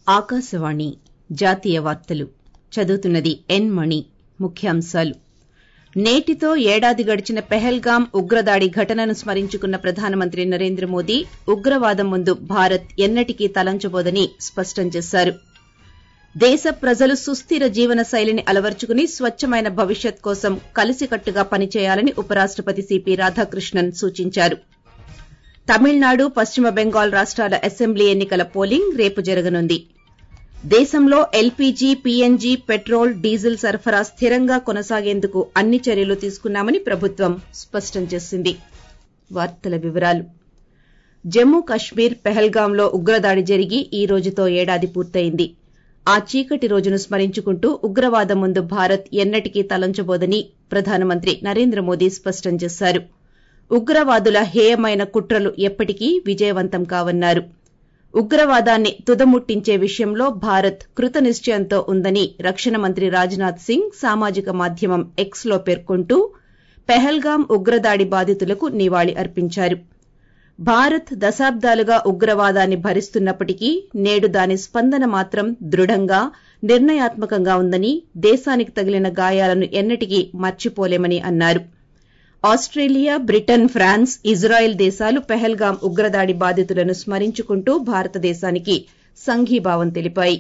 ఆకాశవాణి జాతీయ వార్తలు చదువుతున్నది ఎన్ మణి ముఖ్యాంశాలు నేటితో ఏడాది గడిచిన పెహల్గాం ఉగ్రదాడి ఘటనను స్మరించుకున్న ప్రధానమంత్రి నరేంద్ర మోదీ ఉగ్రవాదం ముందు భారత్ ఎన్నటికీ తలంచబోదని స్పష్టం చేశారు దేశ ప్రజలు సుస్దిర జీవన శైలిని అలవర్చుకుని స్వచ్చమైన భవిష్యత్ కోసం కలిసికట్టుగా పనిచేయాలని ఉపరాష్టపతి సిపి రాధాకృష్ణన్ సూచించారు తమిళనాడు పశ్చిమ బెంగాల్ రాష్టాల అసెంబ్లీ ఎన్ని కల పోలింగ్ రేపు జరగనుంది దేశంలో ఎల్పీజీ పీఎన్జీ పెట్రోల్ డీజిల్ సరఫరా స్థిరంగా కొనసాగేందుకు అన్ని చర్యలు తీసుకున్నామని ప్రభుత్వం స్పష్టం చేసింది వార్తల వివరాలు జమ్మూ కశ్మీర్ పెహల్గాంలో ఉగ్రదాడి జరిగి ఈ రోజుతో ఏడాది పూర్తయింది ఆ చీకటి రోజును స్మరించుకుంటూ ఉగ్రవాదం ముందు భారత్ ఎన్నటికీ తలంచబోదని ప్రధానమంత్రి నరేంద్ర మోదీ స్పష్టం చేశారు ఉగ్రవాదుల హేయమైన కుట్రలు ఎప్పటికీ విజయవంతం కావన్నారు ఉగ్రవాదాన్ని తుదముట్టించే విషయంలో భారత్ కృతనిశ్చయంతో ఉందని రక్షణ మంత్రి రాజ్నాథ్ సింగ్ సామాజిక మాధ్యమం ఎక్స్ లో పేర్కొంటూ పెహల్గాం ఉగ్రదాడి బాధితులకు నివాళి అర్పించారు భారత్ దశాబ్దాలుగా ఉగ్రవాదాన్ని భరిస్తున్నప్పటికీ నేడు దాని స్పందన మాత్రం దృఢంగా నిర్ణయాత్మకంగా ఉందని దేశానికి తగిలిన గాయాలను ఎన్నటికీ మర్చిపోలేమని అన్నారు ఆస్టేలియా బ్రిటన్ ఫ్రాన్స్ ఇజ్రాయెల్ దేశాలు పెహల్గాం ఉగ్రదాడి బాధితులను స్మరించుకుంటూ భారతదేశానికి సంఘీభావం తెలిపాయి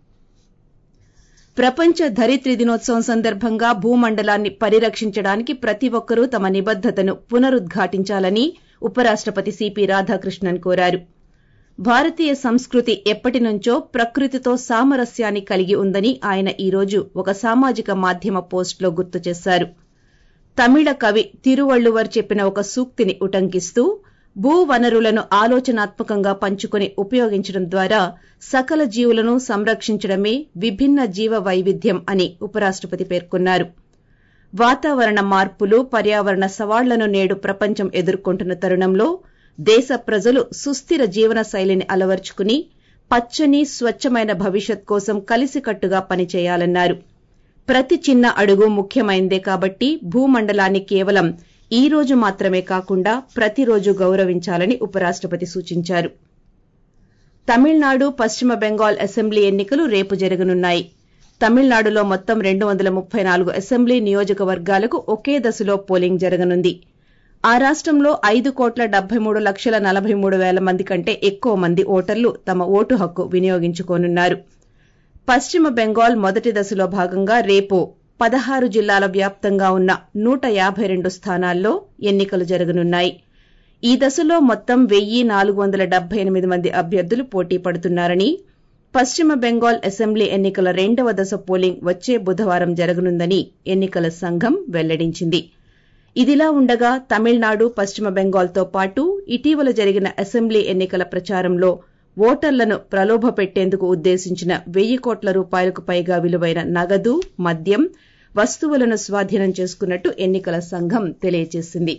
ప్రపంచ ధరిత్రి దినోత్సవం సందర్భంగా భూమండలాన్ని పరిరక్షించడానికి ప్రతి ఒక్కరూ తమ నిబద్దతను పునరుద్ఘాటించాలని ఉపరాష్టపతి సిపి రాధాకృష్ణన్ కోరారు భారతీయ సంస్కృతి ఎప్పటి నుంచో ప్రకృతితో సామరస్యాన్ని కలిగి ఉందని ఆయన ఈ రోజు ఒక సామాజిక మాధ్యమ పోస్టులో గుర్తు చేశారు తమిళ కవి తిరువళ్లువర్ చెప్పిన ఒక సూక్తిని ఉటంకిస్తూ భూ వనరులను ఆలోచనాత్మకంగా పంచుకుని ఉపయోగించడం ద్వారా సకల జీవులను సంరక్షించడమే విభిన్న జీవ వైవిధ్యం అని ఉపరాష్టపతి పేర్కొన్నారు వాతావరణ మార్పులు పర్యావరణ సవాళ్లను నేడు ప్రపంచం ఎదుర్కొంటున్న తరుణంలో దేశ ప్రజలు సుస్దిర జీవన శైలిని అలవర్చుకుని పచ్చని స్వచ్చమైన భవిష్యత్ కోసం కలిసికట్టుగా పనిచేయాలన్నారు ప్రతి చిన్న అడుగు ముఖ్యమైందే కాబట్టి భూమండలాన్ని కేవలం ఈ రోజు మాత్రమే కాకుండా ప్రతిరోజు గౌరవించాలని ఉపరాష్టపతి సూచించారు తమిళనాడు పశ్చిమ బెంగాల్ అసెంబ్లీ ఎన్నికలు రేపు జరగనున్నాయి తమిళనాడులో మొత్తం రెండు వందల ముప్పై నాలుగు అసెంబ్లీ నియోజకవర్గాలకు ఒకే దశలో పోలింగ్ జరగనుంది ఆ రాష్టంలో ఐదు కోట్ల డెబ్బై మూడు లక్షల నలభై మూడు పేల మంది కంటే ఎక్కువ మంది ఓటర్లు తమ ఓటు హక్కు వినియోగించుకోనున్నారు పశ్చిమ బెంగాల్ మొదటి దశలో భాగంగా రేపు పదహారు జిల్లాల వ్యాప్తంగా ఉన్న నూట యాబై రెండు స్థానాల్లో ఎన్నికలు జరగనున్నాయి ఈ దశలో మొత్తం వెయ్యి నాలుగు వందల డెబ్బై ఎనిమిది మంది అభ్యర్థులు పోటీ పడుతున్నారని పశ్చిమ బెంగాల్ అసెంబ్లీ ఎన్నికల రెండవ దశ పోలింగ్ వచ్చే బుధవారం జరగనుందని ఎన్నికల సంఘం వెల్లడించింది ఇదిలా ఉండగా తమిళనాడు పశ్చిమ బెంగాల్తో పాటు ఇటీవల జరిగిన అసెంబ్లీ ఎన్నికల ప్రచారంలో ఓటర్లను ప్రలోభపెట్టేందుకు ఉద్దేశించిన వెయ్యి కోట్ల రూపాయలకు పైగా విలువైన నగదు మద్యం వస్తువులను స్వాధీనం చేసుకున్నట్టు ఎన్నికల సంఘం తెలియజేసింది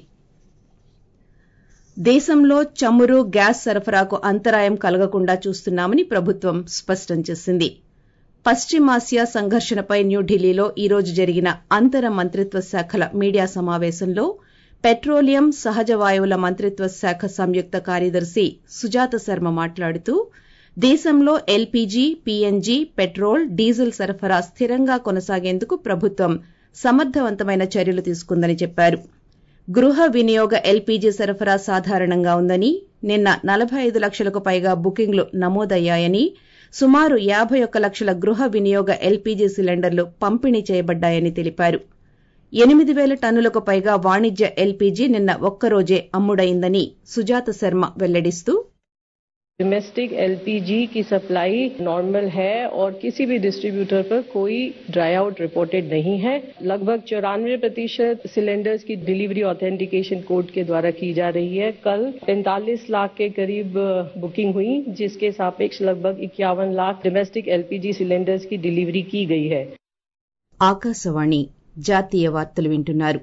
దేశంలో చమురు గ్యాస్ సరఫరాకు అంతరాయం కలగకుండా చూస్తున్నామని ప్రభుత్వం స్పష్టం చేసింది పశ్చిమాసియా సంఘర్షణపై న్యూఢిల్లీలో ఈ రోజు జరిగిన అంతర మంత్రిత్వ శాఖల మీడియా సమావేశంలో పెట్రోలియం సహజ వాయువుల మంత్రిత్వ శాఖ సంయుక్త కార్యదర్శి సుజాత శర్మ మాట్లాడుతూ దేశంలో ఎల్పీజీ పీఎన్జీ పెట్రోల్ డీజిల్ సరఫరా స్థిరంగా కొనసాగేందుకు ప్రభుత్వం సమర్థవంతమైన చర్యలు తీసుకుందని చెప్పారు గృహ వినియోగ ఎల్పీజీ సరఫరా సాధారణంగా ఉందని నిన్న నలభై ఐదు లక్షలకు పైగా బుకింగ్లు నమోదయ్యాయని సుమారు యాబై ఒక్క లక్షల గృహ వినియోగ ఎల్పీజీ సిలిండర్లు పంపిణీ చేయబడ్డాయని తెలిపారు ఎనిమిది వేల టన్నులకు పైగా వాణిజ్య ఎల్పీజీ నిన్న ఒక్కరోజే అమ్ముడైందని సుజాత శర్మ వెల్లడిస్తూ डोमेस्टिक एलपीजी की सप्लाई नॉर्मल है और किसी भी डिस्ट्रीब्यूटर पर कोई ड्राई आउट रिपोर्टेड नहीं है लगभग चौरानवे प्रतिशत सिलेंडर्स की डिलीवरी ऑथेंटिकेशन कोड के द्वारा की जा रही है कल 45 लाख के करीब बुकिंग हुई जिसके सापेक्ष लगभग इक्यावन लाख डोमेस्टिक एलपीजी सिलेंडर्स की डिलीवरी की गई है ఆకాశవాణి జాతీయ వార్తలు వింటున్నారు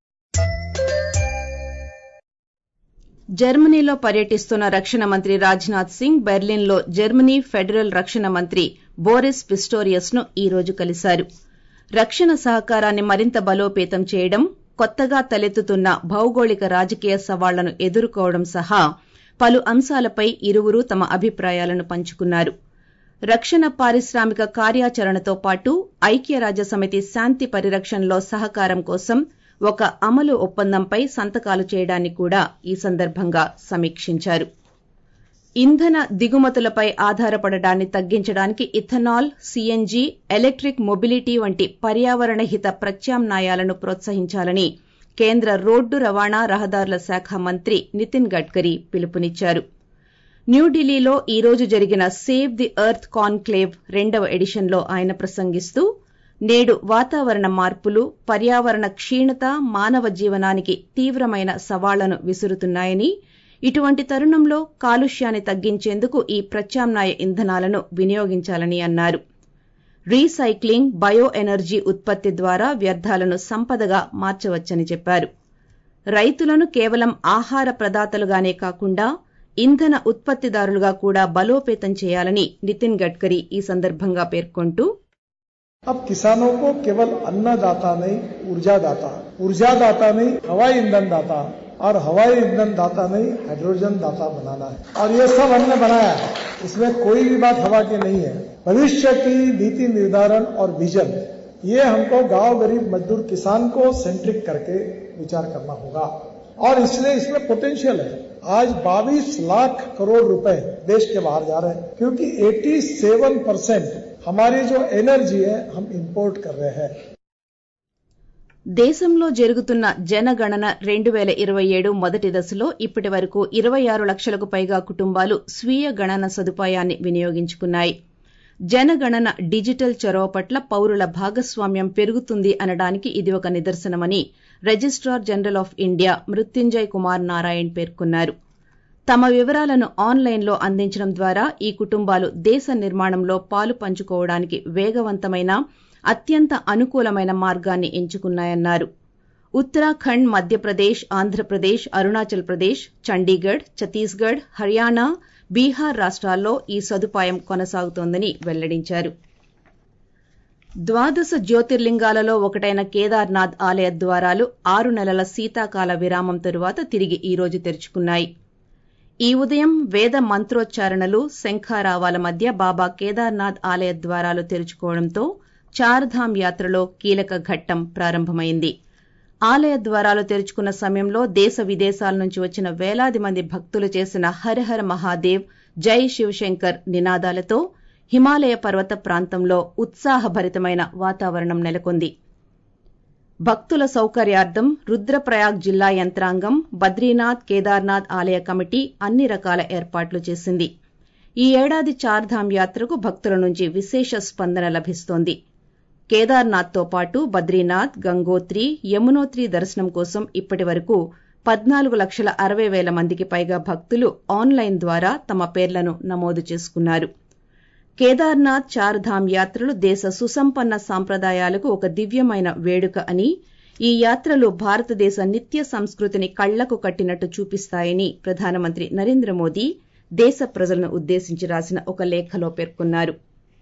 జర్మనీలో పర్యటిస్తున్న రక్షణ మంత్రి రాజ్నాథ్ సింగ్ బెర్లిన్లో జర్మనీ ఫెడరల్ రక్షణ మంత్రి బోరిస్ పిస్టోరియస్ ను ఈ రోజు కలిశారు రక్షణ సహకారాన్ని మరింత బలోపేతం చేయడం కొత్తగా తలెత్తుతున్న భౌగోళిక రాజకీయ సవాళ్లను ఎదుర్కోవడం సహా పలు అంశాలపై ఇరువురు తమ అభిప్రాయాలను పంచుకున్నారు రక్షణ పారిశ్రామిక కార్యాచరణతో పాటు ఐక్యరాజ్య సమితి శాంతి పరిరక్షణలో సహకారం కోసం ఒక అమలు ఒప్పందంపై సంతకాలు చేయడాన్ని కూడా ఈ సందర్భంగా సమీక్షించారు ఇంధన దిగుమతులపై ఆధారపడడాన్ని తగ్గించడానికి ఇథనాల్ సీఎన్జీ ఎలక్ట్రిక్ మొబిలిటీ వంటి పర్యావరణ హిత ప్రత్యామ్నాయాలను ప్రోత్సహించాలని కేంద్ర రోడ్డు రవాణా రహదారుల శాఖ మంత్రి నితిన్ గడ్కరీ పిలుపునిచ్చారు న్యూఢిల్లీలో ఈ రోజు జరిగిన సేవ్ ది ఎర్త్ కాన్క్లేవ్ రెండవ ఎడిషన్లో ఆయన ప్రసంగిస్తూ నేడు వాతావరణ మార్పులు పర్యావరణ క్షీణత మానవ జీవనానికి తీవ్రమైన సవాళ్లను విసురుతున్నాయని ఇటువంటి తరుణంలో కాలుష్యాన్ని తగ్గించేందుకు ఈ ప్రత్యామ్నాయ ఇంధనాలను వినియోగించాలని అన్నారు రీసైక్లింగ్ బయో ఎనర్జీ ఉత్పత్తి ద్వారా వ్యర్థాలను సంపదగా మార్చవచ్చని చెప్పారు రైతులను కేవలం ఆహార ప్రదాతలుగానే కాకుండా ఇంధన ఉత్పత్తిదారులుగా కూడా బలోపేతం చేయాలని నితిన్ గడ్కరీ ఈ సందర్భంగా పేర్కొంటూ अब किसानों को केवल अन्नदाता नहीं ऊर्जा दाता ऊर्जा दाता नहीं हवाई ईंधन दाता और हवाई ईंधन दाता नहीं हाइड्रोजन दाता बनाना है और ये सब हमने बनाया है इसमें कोई भी बात हवा की नहीं है भविष्य की नीति निर्धारण और विजन ये हमको गांव गरीब मजदूर किसान को सेंट्रिक करके विचार करना होगा और इसलिए इसमें पोटेंशियल है आज 22 लाख करोड़ रुपए देश के बाहर जा रहे हैं क्योंकि 87 परसेंट हमारी जो एनर्जी है हम इंपोर्ट कर रहे हैं దేశంలో జరుగుతున్న జనగణన రెండు వేల ఇరవై ఏడు మొదటి దశలో ఇప్పటి వరకు ఇరవై ఆరు లక్షలకు పైగా కుటుంబాలు స్వీయ గణన సదుపాయాన్ని వినియోగించుకున్నాయి జనగణన డిజిటల్ చొరవ పట్ల పౌరుల భాగస్వామ్యం పెరుగుతుంది అనడానికి ఇది ఒక నిదర్శనమని registrar general of India Mrityunjay Kumar Narayan పేర్కొన్నారు తమ వివరాలను ఆన్లైన్లో అందించడం ద్వారా ఈ కుటుంబాలు దేశ నిర్మాణంలో పాలు పంచుకోవడానికి వేగవంతమైన అత్యంత అనుకూలమైన మార్గాన్ని ఎంచుకున్నాయన్నారు ఉత్తరాఖండ్ మధ్యప్రదేశ్ ఆంధ్రప్రదేశ్ అరుణాచల్ ప్రదేశ్ చండీగఢ్ ఛత్తీస్గఢ్ హర్యానా బీహార్ రాష్ట్రాల్లో ఈ సదుపాయం కొనసాగుతోందని వెల్లడించారు ద్వాదశ జ్యోతిర్లింగాలలో ఒకటైన కేదార్నాథ్ ఆలయ ద్వారాలు ఆరు నెలల శీతాకాల విరామం తరువాత తిరిగి ఈ రోజు తెరుచుకున్నాయి ఈ ఉదయం వేద మంత్రోచ్చారణలు శంఖారావాల మధ్య బాబా కేదార్నాథ్ ఆలయ ద్వారాలు తెరుచుకోవడంతో చార్ధామ్ యాత్రలో కీలక ఘట్టం ప్రారంభమైంది ఆలయ ద్వారాలు తెరుచుకున్న సమయంలో దేశ విదేశాల నుంచి వచ్చిన వేలాది మంది భక్తులు చేసిన హరహర మహాదేవ్ జై శివశంకర్ నినాదాలతో హిమాలయ పర్వత ప్రాంతంలో ఉత్సాహభరితమైన వాతావరణం నెలకొంది భక్తుల సౌకర్యార్థం రుద్రప్రయాగ్ జిల్లా యంత్రాంగం బద్రీనాథ్ కేదార్నాథ్ ఆలయ కమిటీ అన్ని రకాల ఏర్పాట్లు చేసింది ఈ ఏడాది చార్ధామ్ యాత్రకు భక్తుల నుంచి విశేష స్పందన లభిస్తోంది కేదార్నాథ్తో పాటు బద్రీనాథ్ గంగోత్రి యమునోత్రి దర్శనం కోసం ఇప్పటి వరకు పద్నాలుగు లక్షల అరవై వేల మందికి పైగా భక్తులు ఆన్లైన్ ద్వారా తమ పేర్లను నమోదు చేసుకున్నారు కేదార్నాథ్ చార్ధామ్ యాత్రలు దేశ సుసంపన్న సాంప్రదాయాలకు ఒక దివ్యమైన వేడుక అని ఈ యాత్రలు భారతదేశ నిత్య సంస్కృతిని కళ్లకు కట్టినట్టు చూపిస్తాయని ప్రధానమంత్రి నరేంద్ర మోదీ దేశ ప్రజలను ఉద్దేశించి రాసిన ఒక లేఖలో పేర్కొన్నారు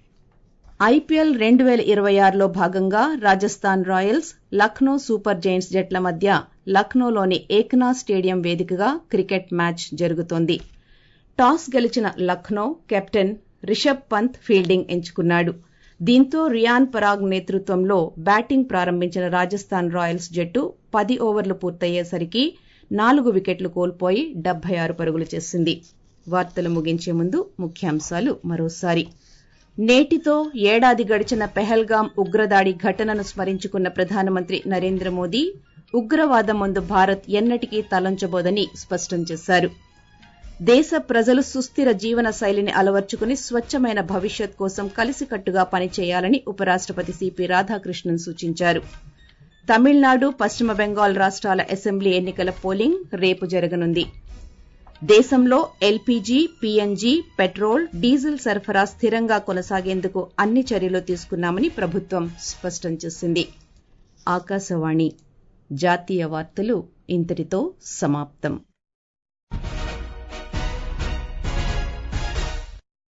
ఐపీఎల్ రెండు వేల ఇరవై ఆరులో భాగంగా Rajasthan Royals Lucknow Super Giants జట్ల మధ్య లక్నోలోని ఏక్నా స్టేడియం వేదికగా క్రికెట్ మ్యాచ్ జరుగుతోంది టాస్ గెలిచిన లక్నో కెప్టెన్ రిషబ్ పంత్ ఫీల్డింగ్ ఎంచుకున్నాడు దీంతో రియాన్ పరాగ్ నేతృత్వంలో బ్యాటింగ్ ప్రారంభించిన రాజస్థాన్ రాయల్స్ జట్టు పది ఓవర్లు పూర్తయ్యేసరికి నాలుగు వికెట్లు కోల్పోయి డెబ్బై ఆరు పరుగులు చేసింది వార్తలు ముగించే ముందు ముఖ్యాంశాలు మరోసారి నేటితో ఏడాది గడిచిన పెహల్గాం ఉగ్రదాడి ఘటనను స్మరించుకున్న ప్రధానమంత్రి నరేంద్ర మోదీ ఉగ్రవాదం ముందు భారత్ ఎన్నటికీ తలంచబోదని స్పష్టం చేశారు దేశ ప్రజలు సుస్థిర జీవన శైలిని అలవర్చుకుని స్వచ్చమైన భవిష్యత్ కోసం కలిసికట్టుగా పనిచేయాలని ఉపరాష్టపతి సిపి రాధాకృష్ణన్ సూచించారు తమిళనాడు పశ్చిమ బెంగాల్ రాష్ట్రాల అసెంబ్లీ ఎన్నికల పోలింగ్ రేపు జరగనుంది దేశంలో ఎల్పీజీ పీఎన్జీ పెట్రోల్ డీజిల్ సరఫరా స్థిరంగా కొనసాగేందుకు అన్ని చర్యలు తీసుకున్నామని ప్రభుత్వం స్పష్టం చేసింది ఆకాశవాణి జాతీయ వార్తలు ఇంతటితో సమాప్తం